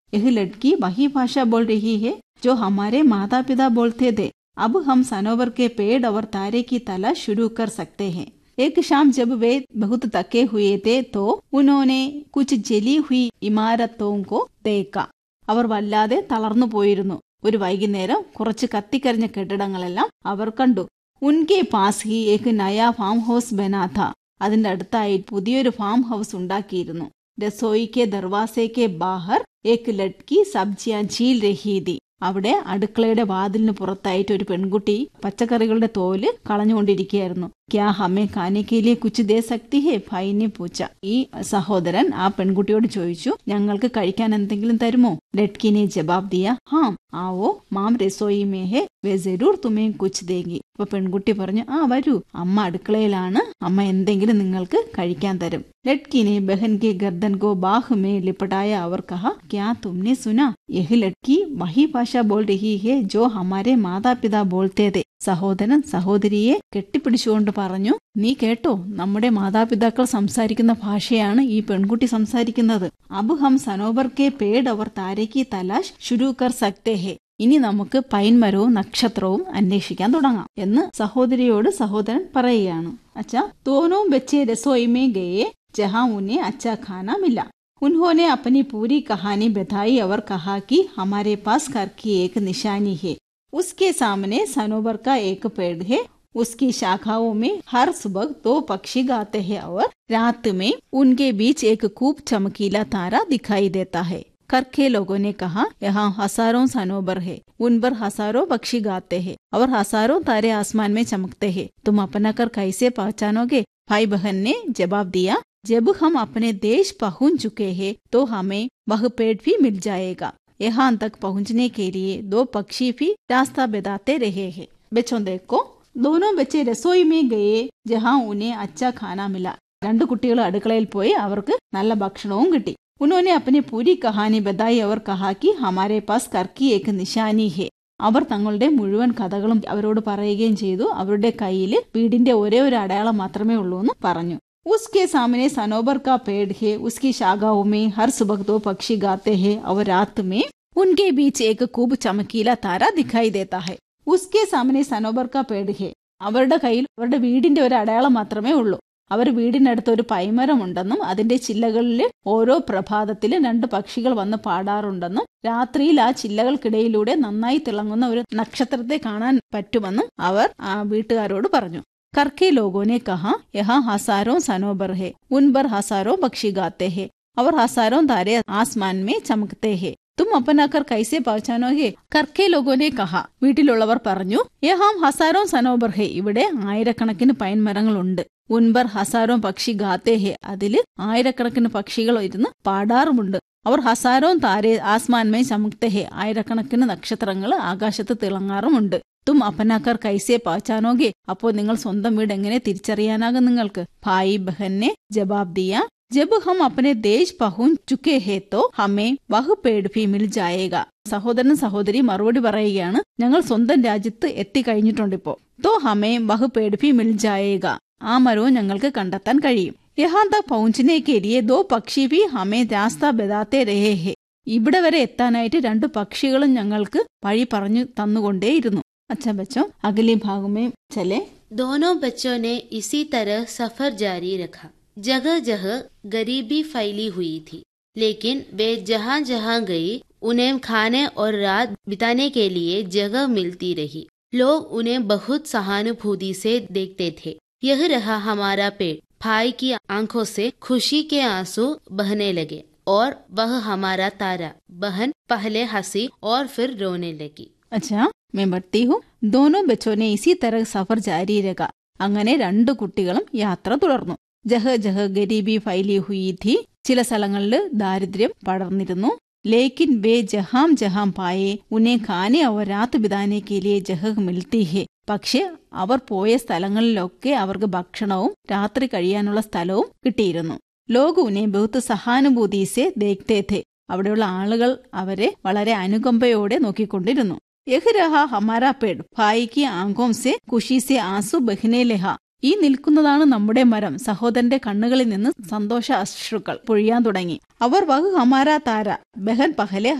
यह लड़की वही भाषा बोल रही है जो हमारे माता पिता बोलते थे अब हम सनोवर के पेड़ और तारे की तलाश शुरू कर सकते हैं एक शाम जब वे बहुत थके हुए थे तो उन्होंने कुछ जली हुई इमारतों को देखा അവർ വല്ലാതെ തളർന്നു പോയിരുന്നു ഒരു വൈകുന്നേരം കുറച്ച് കത്തിക്കരിഞ്ഞ കെട്ടിടങ്ങളെല്ലാം അവർ കണ്ടു ഉൻകെ പാസ് ഹി ഏക് നയ ഫാം ഹൗസ് ബനാഥ അതിന്റെ അടുത്തായി പുതിയൊരു ഫാം ഹൗസ് ഉണ്ടാക്കിയിരുന്നു രസോയിക്കെ ദർവാസയ്ക്ക് ബാഹർ ഏക് ലഡ്കി സബ്ജിയാൻ ചീൽ രഹീതി അവിടെ അടുക്കളയുടെ വാതിലിന് പുറത്തായിട്ട് ഒരു പെൺകുട്ടി പച്ചക്കറികളുടെ തോല് കളഞ്ഞുകൊണ്ടിരിക്കുകയായിരുന്നു ക്യാ ഹമേ കാനേക്കയിലെ കുച്ച് ദേ സക്തി ഹേ ഭൈനെ പൂച്ച ഈ സഹോദരൻ ആ പെൺകുട്ടിയോട് ചോദിച്ചു ഞങ്ങൾക്ക് കഴിക്കാൻ എന്തെങ്കിലും തരുമോ ലഡ്കിനെ ജവാബ് ദിയ ഹാം ആവോ മാം രസോയി മേ ഹേ വേ ജരൂർ തുമേ കുച്ച് ദേങ്കി അപ്പൊ പെൺകുട്ടി പറഞ്ഞു ആ വരൂ അമ്മ അടുക്കളയിലാണ് അമ്മ എന്തെങ്കിലും നിങ്ങൾക്ക് കഴിക്കാൻ തരും ലഡ്കിനെ ബഹൻ കെ ഗർദൻ കോ ബാഹ് മേ ലിപ്പടായ അവർ കഹ ക്യാ തുമ്നെ സുന യഹ് ലഡ്കി വഹി ഭാഷ ബോൾ രഹി ഹേ ജോ ഹമാരെ മാതാപിതാ ബോൾത്തേ തെ സഹോദരൻ സഹോദരിയെ കെട്ടിപ്പിടിച്ചുകൊണ്ട് പറഞ്ഞു നീ കേട്ടോ നമ്മുടെ മാതാപിതാക്കൾ സംസാരിക്കുന്ന ഭാഷയാണ് ഈ പെൺകുട്ടി സംസാരിക്കുന്നത് അബ് ഹം സനോബർ കെ പേഡ് അവർ താരേക്ക് തലാഷ് ശുരു കർ സക്തേ ഹേ ഇനി നമുക്ക് പൈൻമരവും നക്ഷത്രവും അന്വേഷിക്കാൻ തുടങ്ങാം എന്ന് സഹോദരിയോട് സഹോദരൻ പറയുകയാണ് അച്ഛാ തോനോ ബച്ചെ രസോയിമേ ഗയെ ജഹാ ഉന്നെ അച്ഛാ ഖാന മില്ല उन्होंने अपनी पूरी कहानी बताई और कहा कि हमारे पास घर की एक निशानी है उसके सामने सनोवर का एक पेड़ है उसकी शाखाओं में हर सुबह दो पक्षी गाते हैं और रात में उनके बीच एक खूब चमकीला तारा दिखाई देता है करके लोगों ने कहा यहाँ हजारों सनोबर है उन पर हजारों पक्षी गाते हैं और हजारों तारे आसमान में चमकते हैं तुम अपना कर कैसे पहचानोगे भाई बहन ने जवाब दिया जब हम अपने देश पहुंच चुके हैं तो हमें वह पेड़ भी मिल जाएगा यहाँ तक पहुंचने के लिए दो पक्षी भी रास्ता बताते रहे हैं बच्चों देखो दोनों बच्चे रसोई में गए जहाँ उन्हें अच्छा खाना मिला രണ്ട് കുട്ടികൾ അടുക്കളയിൽ പോയി അവർക്ക് നല്ല ഭക്ഷണവും കിട്ടി ഉന്നോനെ അപ്പനെ പൂരി കഹാനി ബദായി അവർ കഹാക്കി ഹമാരെ പാസ് കർക്കി ഏക്ക് നിശാനി ഹെ അവർ തങ്ങളുടെ മുഴുവൻ കഥകളും അവരോട് പറയുകയും ചെയ്തു അവരുടെ കയ്യിൽ വീടിന്റെ ഒരേ ഒരു അടയാളം മാത്രമേ ഉള്ളൂ എന്ന് പറഞ്ഞു उसके सामने सनोबर का पेड़ है उसकी शाखाओं में हर सुबह दो पक्षी गाते हैं और रात में उनके बीच एक खूब चमकीला तारा दिखाई देता है उसके सामने സനോബർ കാ പേട് ഹെ അവരുടെ കയ്യിൽ അവരുടെ വീടിന്റെ ഒരു അടയാളം മാത്രമേ ഉള്ളൂ അവർ വീടിനടുത്ത് ഒരു പൈമരമുണ്ടെന്നും അതിന്റെ ചില്ലകളിൽ ഓരോ പ്രഭാതത്തിലും രണ്ട് പക്ഷികൾ വന്ന് പാടാറുണ്ടെന്നും രാത്രിയിൽ ആ ചില്ലകൾക്കിടയിലൂടെ നന്നായി തിളങ്ങുന്ന ഒരു നക്ഷത്രത്തെ കാണാൻ പറ്റുമെന്നും അവർ ആ വീട്ടുകാരോട് പറഞ്ഞു करके लोगों ने कहा यहाँ हजारों सनोबर है उन पर हजारों पक्षी गाते हैं और हजारों तारे आसमान में चमकते हैं തും അപ്പനാക്കർ കൈസെ പഹച്ചാനോകെ കർക്കെ ലോഗോനെ കഹ വീട്ടിലുള്ളവർ പറഞ്ഞു യഹാം ഹസാരോ സനോബർ ഹെ ഇവിടെ ആയിരക്കണക്കിന് പൈൻമരങ്ങളുണ്ട് ഉൻബർ ഹസാരോ പക്ഷി ഗാത്തേ ഹെ അതില് ആയിരക്കണക്കിന് പക്ഷികൾ ഇരുന്ന് പാടാറുമുണ്ട് അവർ ഹസാരോ താരെ ആസ്മാൻമേ ചമുക്തെ ഹെ ആയിരക്കണക്കിന് നക്ഷത്രങ്ങൾ ആകാശത്ത് തിളങ്ങാറുമുണ്ട് തും അപ്പനാക്കർ കൈസെ പഹച്ചാനോകെ അപ്പോ നിങ്ങൾ സ്വന്തം വീട് എങ്ങനെ തിരിച്ചറിയാനാകും നിങ്ങൾക്ക് ഭായി ബഹന്നെ ജവാബ് ദിയ ജബ് ഹം അപ്പനെ ദേശ് പഹുൻ ചുക്കേ ഹേ തോ ഹമേ വഹ് പേട് ഭി മിൽ ജായേഗ സഹോദരൻ സഹോദരി മറുപടി പറയുകയാണ് ഞങ്ങൾ സ്വന്തം രാജ്യത്ത് എത്തിക്കഴിഞ്ഞിട്ടുണ്ട് ഇപ്പോ തോ ഹമേ വഹ് പേട് ഭി മിൽ ജായേഗ ആ മരവും ഞങ്ങൾക്ക് കണ്ടെത്താൻ കഴിയും യഹാ തക് പहुंचने के लिए दो പക്ഷി भी हमें രാസ്ത ബതാത്തെ രഹേ ഹെ ഇവിടെ വരെ എത്താനായിട്ട് രണ്ട് പക്ഷികളും ഞങ്ങൾക്ക് വഴി പറഞ്ഞു തന്നുകൊണ്ടേയിരുന്നു अच्छा बच्चों अगले भाग में चले दोनों बच्चों ने इसी तरह सफर जारी रखा जगह जगह गरीबी फैली हुई थी लेकिन वे जहाँ जहाँ गए उन्हें खाने और रात बिताने के लिए जगह मिलती रही लोग उन्हें बहुत सहानुभूति से देखते थे यह रहा हमारा पेड़ भाई की आंखों से खुशी के आंसू बहने लगे और वह हमारा तारा बहन पहले हंसी और फिर रोने लगी अच्छा मैं बढ़ती हूँ दोनों बच्चों ने इसी तरह സഫർ ജാരി രക അങ്ങനെ രണ്ടു കുട്ടികളും യാത്ര തുടർന്നു ജഹ ജഹ ഗരീബി ഫൈലി ഹുയി ഥി ചില സ്ഥലങ്ങളിൽ ദാരിദ്ര്യം പടർന്നിരുന്നു ലേക്കിൻ വേ ജഹാം ജഹാം പായേ ഉന്നെ ഖാനെ അവർ രാത്ത് ബിതാനെ കേലിയെ ജഹ മിൽത്തി ഹെ പക്ഷെ അവർ പോയ സ്ഥലങ്ങളിലൊക്കെ അവർക്ക് ഭക്ഷണവും രാത്രി കഴിയാനുള്ള സ്ഥലവും കിട്ടിയിരുന്നു ലോക ഉന്നെ ബഹുത്ത് സഹാനുഭൂതിസെ ദേഖ്തേ ഥെ അവിടെയുള്ള ആളുകൾ അവരെ വളരെ അനുകമ്പയോടെ നോക്കിക്കൊണ്ടിരുന്നു യഹ് രഹ ഹമാര പേട് ഭായിക്ക് ആങ്കോം സെ കുഷി സെ ആസു ബഹിനെ ലെഹ ഈ നിൽക്കുന്നതാണ് നമ്മുടെ മരം സഹോദരന്റെ കണ്ണുകളിൽ നിന്ന് സന്തോഷ അശ്രുക്കൾ പൊഴിയാൻ തുടങ്ങി അവർ വഹു ഹമാര താര ബഹൻ പഹലെ